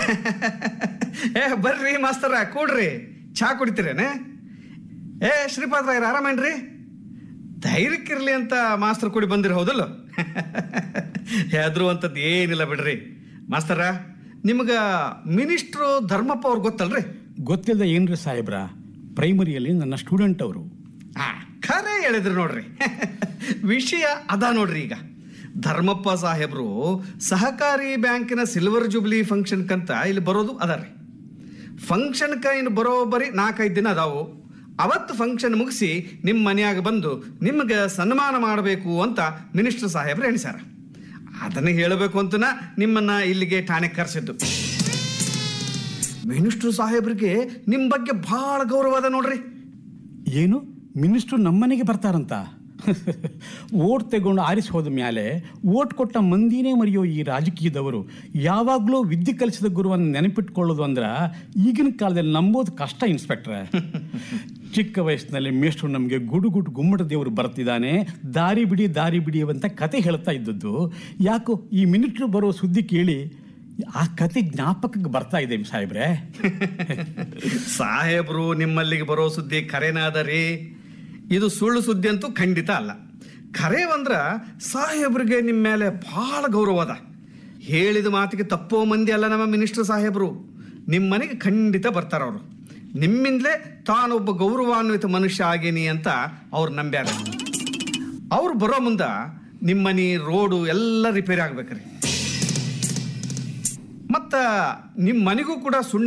ಏ ಬರ್ರಿ ಮಾಸ್ತರ ಕೂಡ್ರಿ ಚಾ ಕುಡಿತೀರೇನೆ ಏ ಶ್ರೀಪಾದ್ ರಾಯರ್ ಆರಾಮೇನ್ರಿ ಧೈರ್ಯಕ್ಕಿರ್ಲಿ ಅಂತ ಮಾಸ್ತರ್ ಕುಡಿ ಬಂದಿರ ಹೌದಲ್ಲ ಹೆದರುವಂಥದ್ದು ಏನಿಲ್ಲ ಬಿಡ್ರಿ ಮಾಸ್ತರ ನಿಮ್ಗ ಮಿನಿಸ್ಟ್ರು ಧರ್ಮಪ್ಪ ಅವ್ರು ಗೊತ್ತಲ್ರಿ ಗೊತ್ತಿಲ್ಲದ ಏನ್ರಿ ಸಾಹೇಬ್ರ ಪ್ರೈಮರಿಯಲ್ಲಿ ನನ್ನ ಸ್ಟೂಡೆಂಟ್ ಅವರು ಆ, ಖರೆ ಹೇಳಿದ್ರಿ ನೋಡ್ರಿ ವಿಷಯ ಅದ ನೋಡ್ರಿ ಈಗ ಧರ್ಮಪ್ಪ ಸಾಹೇಬ್ರು ಸಹಕಾರಿ ಬ್ಯಾಂಕಿನ ಸಿಲ್ವರ್ ಜುಬ್ಲಿ ಫಂಕ್ಷನ್ಕಂತ ಇಲ್ಲಿ ಬರೋದು ಅದ ರೀ ಫಂಕ್ಷನ್ಕ ಇನ್ನು ಬರೋಬ್ಬರಿ ನಾಲ್ಕೈದು ದಿನ ಅದಾವು ಅವತ್ತು ಫಂಕ್ಷನ್ ಮುಗಿಸಿ ನಿಮ್ಮ ಮನ್ಯಾಗ ಬಂದು ನಿಮ್ಗೆ ಸನ್ಮಾನ ಮಾಡಬೇಕು ಅಂತ ಮಿನಿಸ್ಟರ್ ಸಾಹೇಬ್ರು ಎಣಿಸ್ಯಾರ ಅದನ್ನ ಹೇಳಬೇಕು ಅಂತನ ನಿಮ್ಮನ್ನ ಇಲ್ಲಿಗೆ ಠಾಣೆಗೆ ಕರೆಸಿದ್ದು ಮಿನಿಸ್ಟರ್ ಸಾಹೇಬ್ರಿಗೆ ನಿಮ್ಮ ಬಗ್ಗೆ ಭಾಳ ಗೌರವ ಅದ ನೋಡ್ರಿ ಏನು ಮಿನಿಸ್ಟ್ರು ನಮ್ಮನೆಗೆ ಬರ್ತಾರಂತ ಓಟ್ ತಗೊಂಡು ಆರಿಸಿ ಹೋದ ಮ್ಯಾಲೆ ಓಟ್ ಕೊಟ್ಟ ಮಂದಿನೇ ಮರೆಯೋ ಈ ರಾಜಕೀಯದವರು ಯಾವಾಗಲೂ ವಿದ್ಯೆ ಕಲಿಸಿದ ಗುರುವನ್ನು ನೆನಪಿಟ್ಕೊಳ್ಳೋದು ಅಂದ್ರೆ ಈಗಿನ ಕಾಲದಲ್ಲಿ ನಂಬೋದು ಕಷ್ಟ ಇನ್ಸ್ಪೆಕ್ಟ್ರೆ ಚಿಕ್ಕ ವಯಸ್ಸಿನಲ್ಲಿ ಮೇಷ್ಟ್ರು ನಮಗೆ ಗುಡುಗುಡು ಗುಮ್ಮಟ ದೇವರು ಬರ್ತಿದ್ದಾನೆ ದಾರಿ ಬಿಡಿ ದಾರಿ ಬಿಡಿ ಅಂತ ಕತೆ ಹೇಳ್ತಾ ಇದ್ದದ್ದು ಯಾಕೋ ಈ ಮಿನಿಟ್ರು ಬರೋ ಸುದ್ದಿ ಕೇಳಿ ಆ ಕತೆ ಜ್ಞಾಪಕಕ್ಕೆ ಬರ್ತಾ ಇದೆ ಸಾಹೇಬ್ರೆ ಸಾಹೇಬ್ರು ನಿಮ್ಮಲ್ಲಿಗೆ ಬರೋ ಸುದ್ದಿ ಖರೇನಾದ ರೀ ಇದು ಸುಳ್ಳು ಸುದ್ದಿ ಅಂತೂ ಖಂಡಿತ ಅಲ್ಲ ಖರೆ ಅಂದ್ರ ಸಾಹೇಬ್ರಿಗೆ ನಿಮ್ಮ ಮೇಲೆ ಬಹಳ ಗೌರವ ಅದ ಹೇಳಿದ ಮಾತಿಗೆ ತಪ್ಪೋ ಮಂದಿ ಅಲ್ಲ ನಮ್ಮ ಮಿನಿಸ್ಟರ್ ಸಾಹೇಬ್ರು ನಿಮ್ಮ ಮನೆಗೆ ಖಂಡಿತ ಬರ್ತಾರ ಅವರು ನಿಮ್ಮಿಂದಲೇ ತಾನೊಬ್ಬ ಗೌರವಾನ್ವಿತ ಮನುಷ್ಯ ಆಗೇನಿ ಅಂತ ಅವ್ರು ನಂಬ್ಯಾರ ಅವ್ರು ಬರೋ ಮುಂದ ನಿಮ್ಮ ಮನೆ ರೋಡು ಎಲ್ಲ ರಿಪೇರಿ ಆಗ್ಬೇಕ್ರಿ ಮತ್ತ ನಿಮ್ಮ ಮನೆಗೂ ಕೂಡ ಸುಣ್ಣ